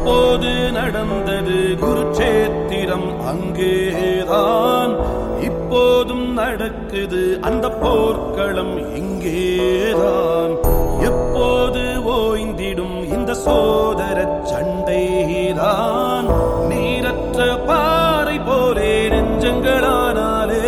அப்போது நடந்தது குருச்சேத்திரம் அங்கேதான் இப்போதும் நடக்குது அந்த போர்க்களம் இங்கேதான் எப்போது ஓய்ந்திடும் இந்த சோதர சண்டைதான் நீரற்ற பாறை போலே நெஞ்சங்களானாலே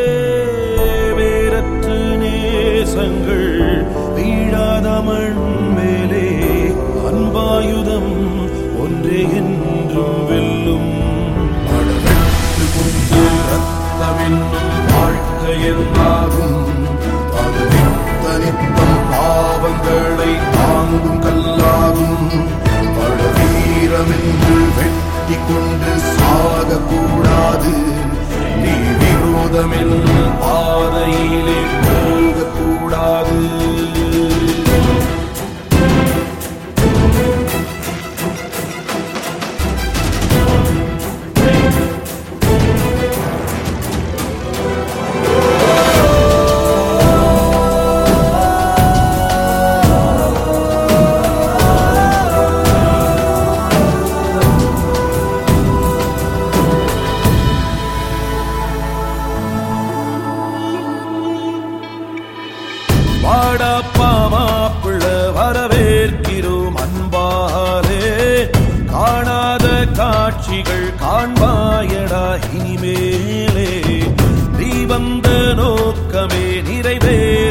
வேரற்று நேசங்கள் வீழாத மண் மேலே அன்பாயுதம் ஒன்றே என்றும் வெல்லும் அடவெட்டு கொண்டு ரத்தமென்னும் வாழ்க்கை என்றாகும் அது நித்த நித்தம் பாவங்களை தாங்கும் கல்லாகும் பட வீரமென்று வெட்டி கொண்டு சாகக்கூடாது நீ விரோதமில் பாதையிலே போகக்கூடாது வாடாப்பா மாப்பிள்ள வரவேற்கிறோம் அன்பாலே காணாத காட்சிகள் காண்பாயடா இனிமேலே நீ வந்த நோக்கமே நிறைவேற